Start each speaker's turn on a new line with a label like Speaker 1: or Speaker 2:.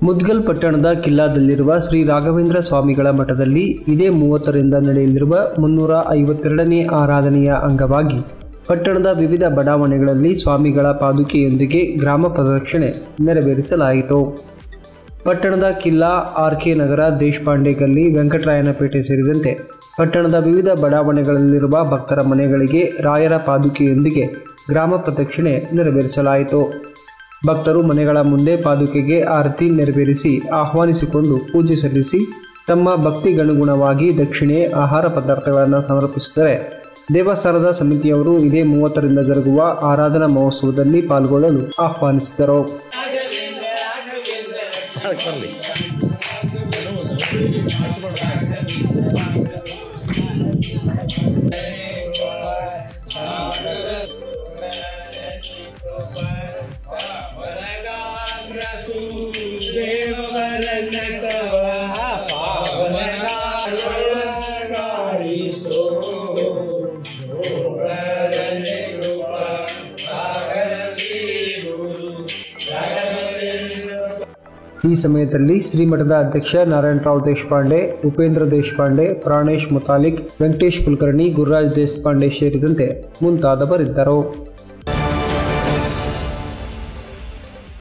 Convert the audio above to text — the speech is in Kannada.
Speaker 1: ಮುದ್ಗಲ್ ಪಟ್ಟಣದ ಕಿಲ್ಲಾದಲ್ಲಿರುವ ಶ್ರೀ ರಾಘವೇಂದ್ರ ಸ್ವಾಮಿಗಳ ಮಠದಲ್ಲಿ ಇದೇ ಮೂವತ್ತರಿಂದ ನಡೆಯಲಿರುವ ಮುನ್ನೂರ ಐವತ್ತೆರಡನೇ ಆರಾಧನೆಯ ಅಂಗವಾಗಿ ಪಟ್ಟಣದ ವಿವಿಧ ಬಡಾವಣೆಗಳಲ್ಲಿ ಸ್ವಾಮಿಗಳ ಪಾದುಕೆಯೊಂದಿಗೆ ಗ್ರಾಮ ಪ್ರದಕ್ಷಿಣೆ ನೆರವೇರಿಸಲಾಯಿತು ಪಟ್ಟಣದ ಕಿಲ್ಲಾ ಆರ್ ಕೆ ನಗರ ದೇಶಪಾಂಡೆ ಗಲ್ಲಿ ವೆಂಕಟರಾಯನಪೇಟೆ ಸೇರಿದಂತೆ ಪಟ್ಟಣದ ವಿವಿಧ ಬಡಾವಣೆಗಳಲ್ಲಿರುವ ಭಕ್ತರ ಮನೆಗಳಿಗೆ ರಾಯರ ಪಾದುಕೆಯೊಂದಿಗೆ ಗ್ರಾಮ ಪ್ರದಕ್ಷಿಣೆ ನೆರವೇರಿಸಲಾಯಿತು ಭಕ್ತರು ಮನೆಗಳ ಮುಂದೆ ಪಾದುಕೆಗೆ ಆರತಿ ನೆರವೇರಿಸಿ ಆಹ್ವಾನಿಸಿಕೊಂಡು ಪೂಜೆ ಸಲ್ಲಿಸಿ ತಮ್ಮ ಭಕ್ತಿಗನುಗುಣವಾಗಿ ದಕ್ಷಿಣೆ ಆಹಾರ ಪದಾರ್ಥಗಳನ್ನು ಸಮರ್ಪಿಸಿದರೆ ದೇವಸ್ಥಾನದ ಸಮಿತಿಯವರು ಇದೇ ಮೂವತ್ತರಿಂದ ಜರುಗುವ ಆರಾಧನಾ ಮಹೋತ್ಸವದಲ್ಲಿ ಪಾಲ್ಗೊಳ್ಳಲು ಆಹ್ವಾನಿಸಿದರು ಈ ಸಮಯದಲ್ಲಿ ಶ್ರೀಮಠದ ಅಧ್ಯಕ್ಷ ನಾರಾಯಣರಾವ್ ದೇಶಪಾಂಡೆ ಉಪೇಂದ್ರ ದೇಶಪಾಂಡೆ ಪ್ರಾಣೇಶ್ ಮುತಾಲಿಕ್ ವೆಂಕಟೇಶ್ ಕುಲಕರ್ಣಿ ಗುರುರಾಜ್ ದೇಶಪಾಂಡೆ ಸೇರಿದಂತೆ ಮುಂತಾದವರಿದ್ದರು